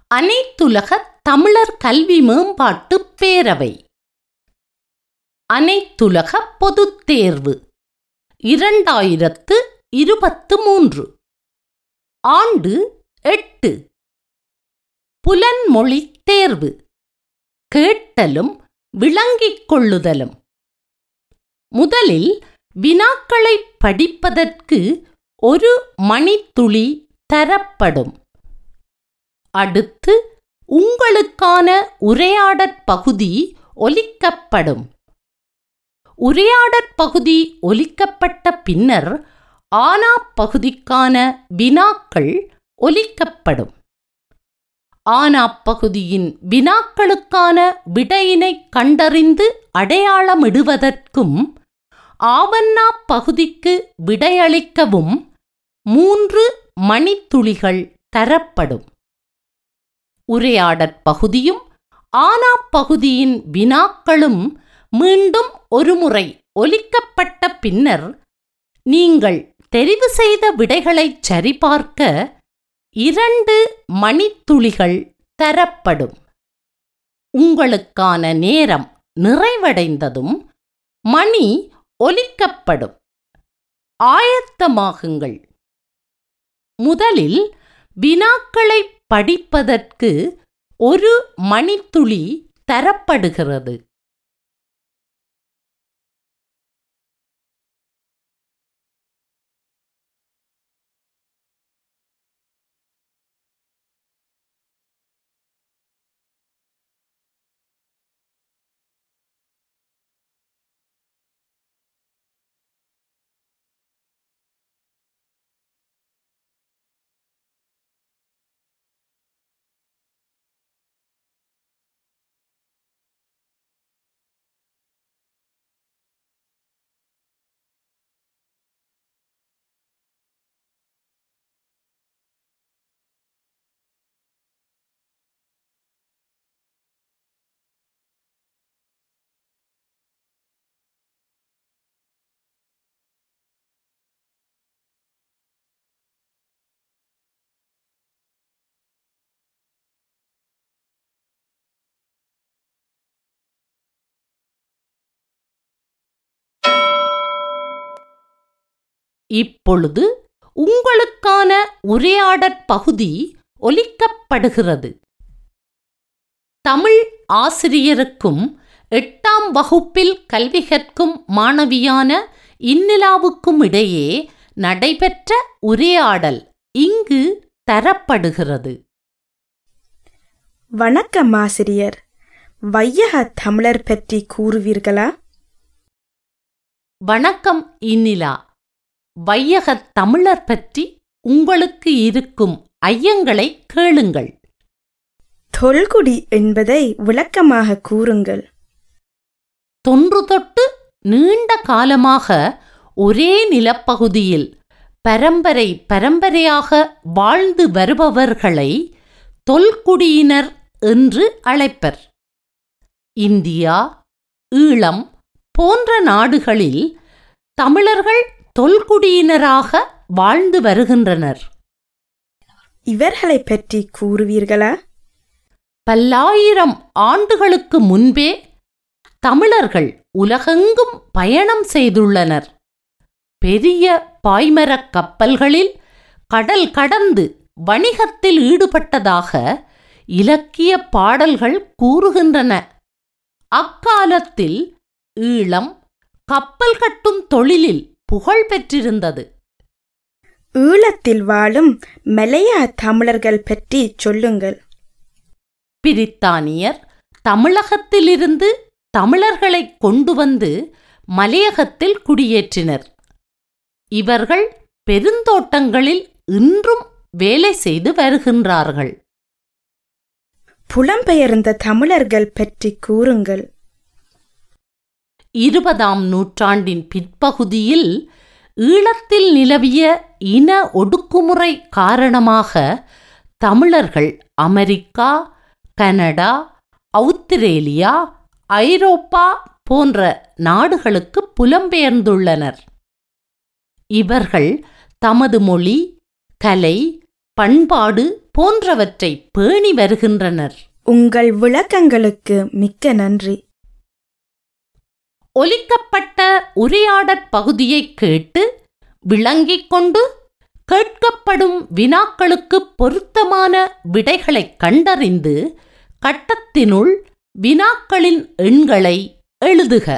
அனைத்துலக தமிழர் கல்வி மேம்பாட்டு பேரவை அனைத்துலக பொதுத் தேர்வு இரண்டாயிரத்து இருபத்து மூன்று ஆண்டு எட்டு புலன்மொழி தேர்வு கேட்டலும் விளங்கிக் கொள்ளுதலும் முதலில் வினாக்களை படிப்பதற்கு ஒரு மணித்துளி தரப்படும் அடுத்து உங்களுக்கான உரையாடற் பகுதி ஒலிக்கப்படும் உரையாடற் பகுதி ஒலிக்கப்பட்ட பின்னர் ஆனா பகுதிக்கான வினாக்கள் ஒலிக்கப்படும் ஆனா பகுதியின் வினாக்களுக்கான விடையினை கண்டறிந்து அடையாளமிடுவதற்கும் ஆவண்ணா பகுதிக்கு விடையளிக்கவும் மூன்று மணித்துளிகள் தரப்படும் உரையாடற் பகுதியும் ஆனா பகுதியின் வினாக்களும் மீண்டும் ஒருமுறை ஒலிக்கப்பட்ட பின்னர் நீங்கள் தெரிவு செய்த விடைகளைச் சரிபார்க்க இரண்டு மணித்துளிகள் தரப்படும் உங்களுக்கான நேரம் நிறைவடைந்ததும் மணி ஒலிக்கப்படும் ஆயத்தமாகுங்கள் முதலில் வினாக்களை படிப்பதற்கு ஒரு மணித்துளி தரப்படுகிறது இப்பொழுது உங்களுக்கான உரையாடற் பகுதி ஒலிக்கப்படுகிறது தமிழ் ஆசிரியருக்கும் எட்டாம் வகுப்பில் கல்வி கற்கும் மாணவியான இந்நிலாவுக்கும் இடையே நடைபெற்ற உரையாடல் இங்கு தரப்படுகிறது வணக்கம் ஆசிரியர் வையக தமிழர் பற்றி கூறுவீர்களா வணக்கம் இந்நிலா வையகத் தமிழர் பற்றி உங்களுக்கு இருக்கும் ஐயங்களை கேளுங்கள் தொல்குடி என்பதை விளக்கமாக கூறுங்கள் தொன்று தொட்டு நீண்ட காலமாக ஒரே நிலப்பகுதியில் பரம்பரை பரம்பரையாக வாழ்ந்து வருபவர்களை தொல்குடியினர் என்று அழைப்பர் இந்தியா ஈழம் போன்ற நாடுகளில் தமிழர்கள் தொல்குடியினராக வாழ்ந்து வருகின்றனர் இவர்களை பற்றி கூறுவீர்களா பல்லாயிரம் ஆண்டுகளுக்கு முன்பே தமிழர்கள் உலகெங்கும் பயணம் செய்துள்ளனர் பெரிய பாய்மரக் கப்பல்களில் கடல் கடந்து வணிகத்தில் ஈடுபட்டதாக இலக்கிய பாடல்கள் கூறுகின்றன அக்காலத்தில் ஈழம் கப்பல் கட்டும் தொழிலில் புகழ் பெற்றிருந்தது ஈழத்தில் வாழும் மலையா தமிழர்கள் பற்றி சொல்லுங்கள் பிரித்தானியர் தமிழகத்திலிருந்து தமிழர்களை கொண்டு வந்து மலையகத்தில் குடியேற்றினர் இவர்கள் பெருந்தோட்டங்களில் இன்றும் வேலை செய்து வருகின்றார்கள் புலம்பெயர்ந்த தமிழர்கள் பற்றி கூறுங்கள் இருபதாம் நூற்றாண்டின் பிற்பகுதியில் ஈழத்தில் நிலவிய இன ஒடுக்குமுறை காரணமாக தமிழர்கள் அமெரிக்கா கனடா அவுத்திரேலியா ஐரோப்பா போன்ற நாடுகளுக்கு புலம்பெயர்ந்துள்ளனர் இவர்கள் தமது மொழி கலை பண்பாடு போன்றவற்றை பேணி வருகின்றனர் உங்கள் விளக்கங்களுக்கு மிக்க நன்றி ஒலிக்கப்பட்ட உரையாடற் பகுதியைக் கேட்டு விளங்கிக் கொண்டு கேட்கப்படும் வினாக்களுக்கு பொருத்தமான விடைகளைக் கண்டறிந்து கட்டத்தினுள் வினாக்களின் எண்களை எழுதுக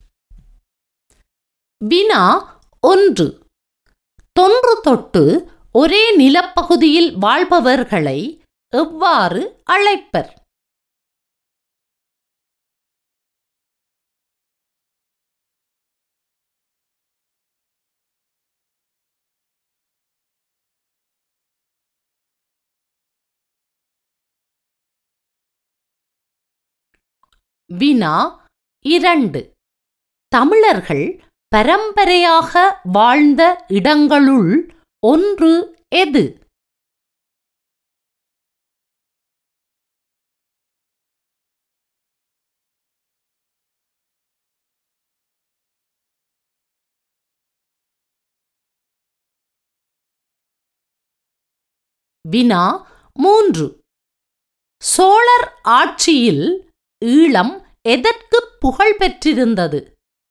வினா ஒன்று தொன்று தொட்டு ஒரே நிலப்பகுதியில் வாழ்பவர்களை எவ்வாறு அழைப்பர் வினா இரண்டு தமிழர்கள் பரம்பரையாக வாழ்ந்த இடங்களுள் ஒன்று எது வினா மூன்று சோழர் ஆட்சியில் ஈழம் எதற்கு புகழ் பெற்றிருந்தது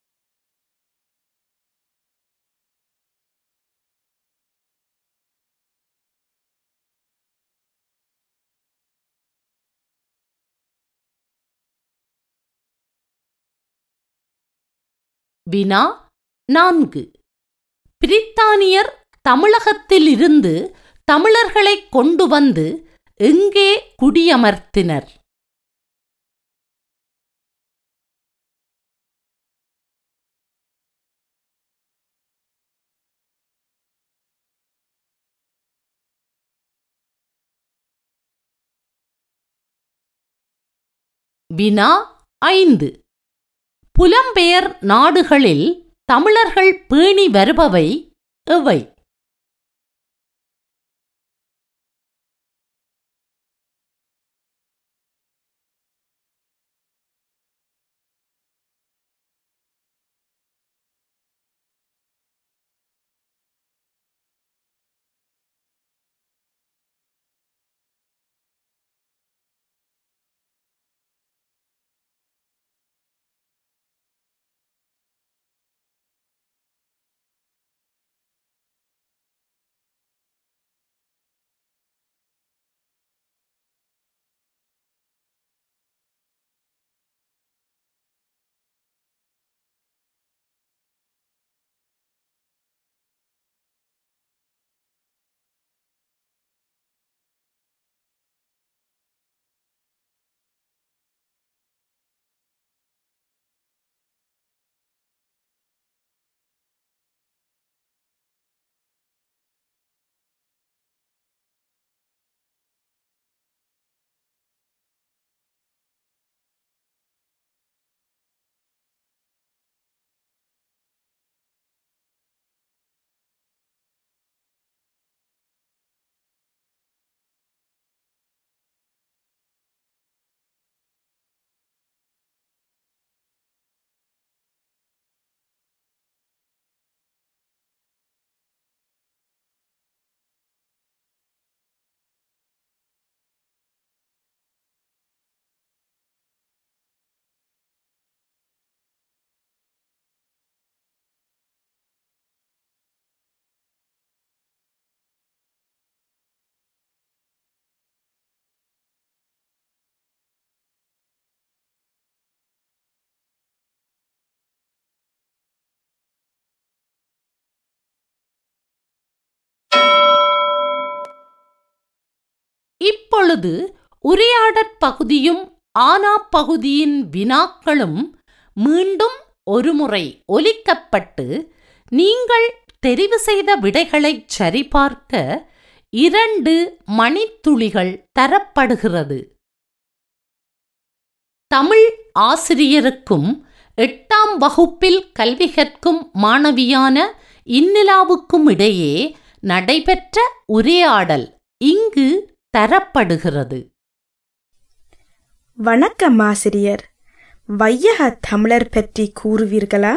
வினா நான்கு பிரித்தானியர் தமிழகத்திலிருந்து தமிழர்களைக் கொண்டு வந்து எங்கே குடியமர்த்தினர் வினா ஐந்து புலம்பெயர் நாடுகளில் தமிழர்கள் பேணி வருபவை எவை இப்பொழுது உரையாடற் பகுதியும் ஆனா பகுதியின் வினாக்களும் மீண்டும் ஒருமுறை ஒலிக்கப்பட்டு நீங்கள் தெரிவு செய்த விடைகளைச் சரிபார்க்க இரண்டு மணித்துளிகள் தரப்படுகிறது தமிழ் ஆசிரியருக்கும் எட்டாம் வகுப்பில் கல்வி கற்கும் மாணவியான இந்நிலாவுக்கும் இடையே நடைபெற்ற உரையாடல் இங்கு தரப்படுகிறது வணக்கம் ஆசிரியர் வையக தமிழர் பற்றி கூறுவீர்களா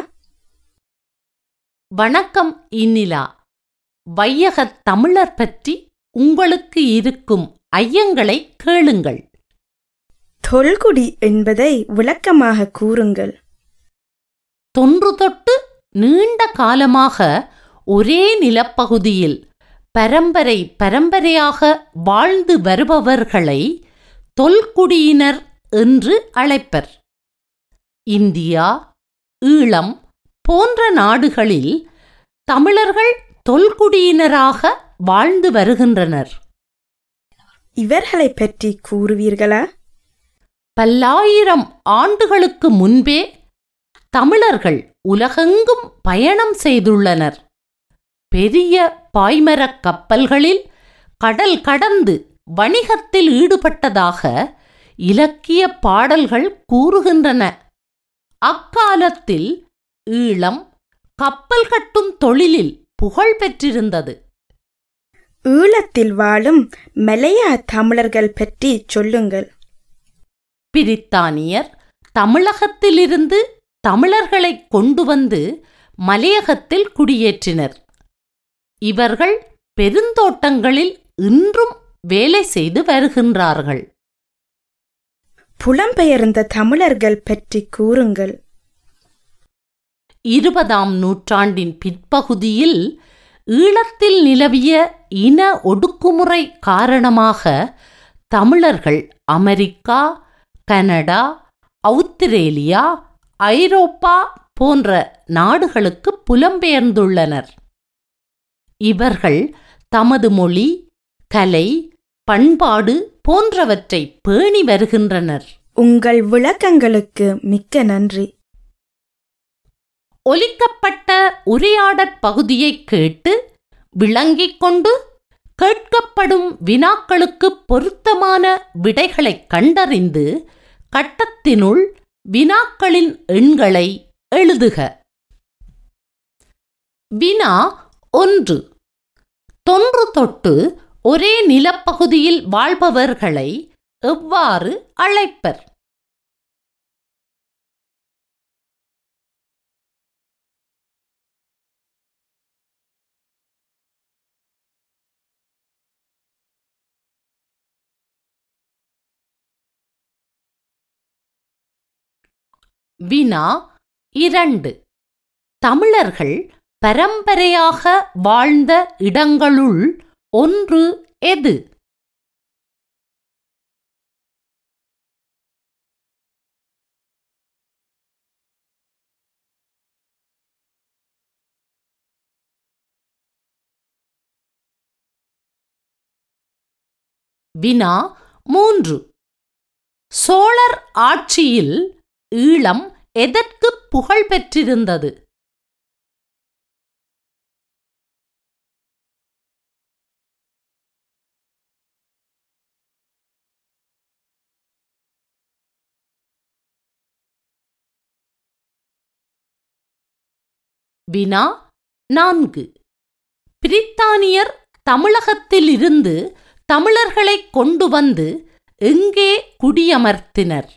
வணக்கம் இந்நிலா வையகத் தமிழர் பற்றி உங்களுக்கு இருக்கும் ஐயங்களை கேளுங்கள் தொல்குடி என்பதை விளக்கமாக கூறுங்கள் தொன்று தொட்டு நீண்ட காலமாக ஒரே நிலப்பகுதியில் பரம்பரை பரம்பரையாக வாழ்ந்து வருபவர்களை தொல்குடியினர் என்று அழைப்பர் இந்தியா ஈழம் போன்ற நாடுகளில் தமிழர்கள் தொல்குடியினராக வாழ்ந்து வருகின்றனர் இவர்களைப் பற்றி கூறுவீர்களா பல்லாயிரம் ஆண்டுகளுக்கு முன்பே தமிழர்கள் உலகெங்கும் பயணம் செய்துள்ளனர் பெரிய பாய்மரக் கப்பல்களில் கடல் கடந்து வணிகத்தில் ஈடுபட்டதாக இலக்கிய பாடல்கள் கூறுகின்றன அக்காலத்தில் ஈழம் கப்பல் கட்டும் தொழிலில் புகழ் பெற்றிருந்தது ஈழத்தில் வாழும் மலையா தமிழர்கள் பற்றி சொல்லுங்கள் பிரித்தானியர் தமிழகத்திலிருந்து தமிழர்களை கொண்டு வந்து மலையகத்தில் குடியேற்றினர் இவர்கள் பெருந்தோட்டங்களில் இன்றும் வேலை செய்து வருகின்றார்கள் புலம்பெயர்ந்த தமிழர்கள் பற்றி கூறுங்கள் இருபதாம் நூற்றாண்டின் பிற்பகுதியில் ஈழத்தில் நிலவிய இன ஒடுக்குமுறை காரணமாக தமிழர்கள் அமெரிக்கா கனடா அவுத்திரேலியா ஐரோப்பா போன்ற நாடுகளுக்கு புலம்பெயர்ந்துள்ளனர் இவர்கள் தமது மொழி கலை பண்பாடு போன்றவற்றை பேணி வருகின்றனர் உங்கள் விளக்கங்களுக்கு மிக்க நன்றி ஒலிக்கப்பட்ட உரையாடற் பகுதியைக் கேட்டு விளங்கிக் கொண்டு கேட்கப்படும் வினாக்களுக்கு பொருத்தமான விடைகளைக் கண்டறிந்து கட்டத்தினுள் வினாக்களின் எண்களை எழுதுக வினா ஒன்று தொன்று தொட்டு ஒரே நிலப்பகுதியில் வாழ்பவர்களை எவ்வாறு அழைப்பர் வினா இரண்டு தமிழர்கள் பரம்பரையாக வாழ்ந்த இடங்களுள் ஒன்று எது வினா மூன்று சோழர் ஆட்சியில் ஈழம் எதற்கு புகழ் பெற்றிருந்தது வினா நான்கு பிரித்தானியர் தமிழகத்திலிருந்து தமிழர்களை கொண்டு வந்து எங்கே குடியமர்த்தினர்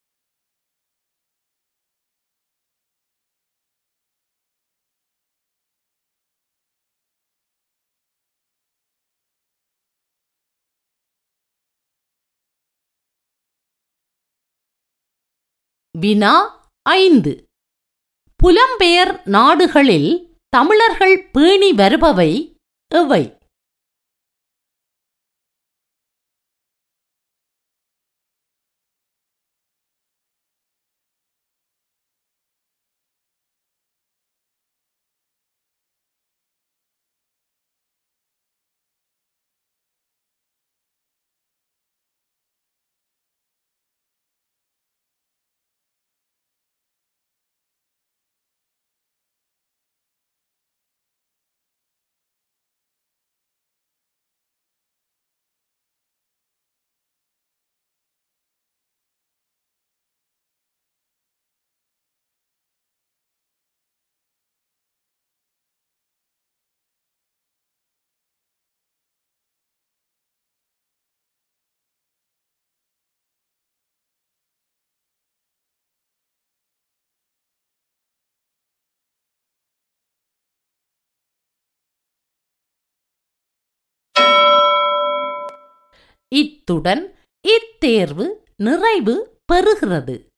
வினா ஐந்து புலம்பெயர் நாடுகளில் தமிழர்கள் பேணி வருபவை எவை இத்துடன் இத்தேர்வு நிறைவு பெறுகிறது